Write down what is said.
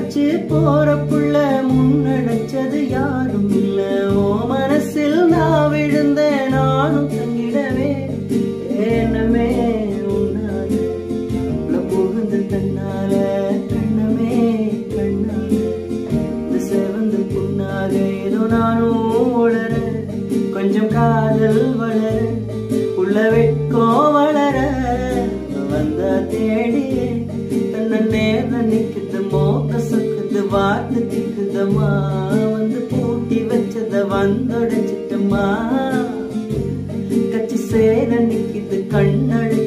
வச்சு போற புள்ள முன்னடைச்சது யாரும் இல்ல ஓ மனசில் நான் விழுந்தேன் நானும் தங்கிடவே என்னமே உன்னால உள்ள புகுந்து தன்னால கண்ணமே கண்ணால இந்த செவந்து புண்ணாக ஏதோ நானும் உளர கொஞ்சம் காதல் வளர உள்ள வெட்கம் வளர வந்தா தேடியே தன்னை நேர்ல நிக்குது மோக்க சொக்குது வாட்டு திக்குதம்மா வந்து பூட்டி வச்சத வந்தொடைச்சிட்டுமா கச்சி சேர நிக்குது கண்ணடை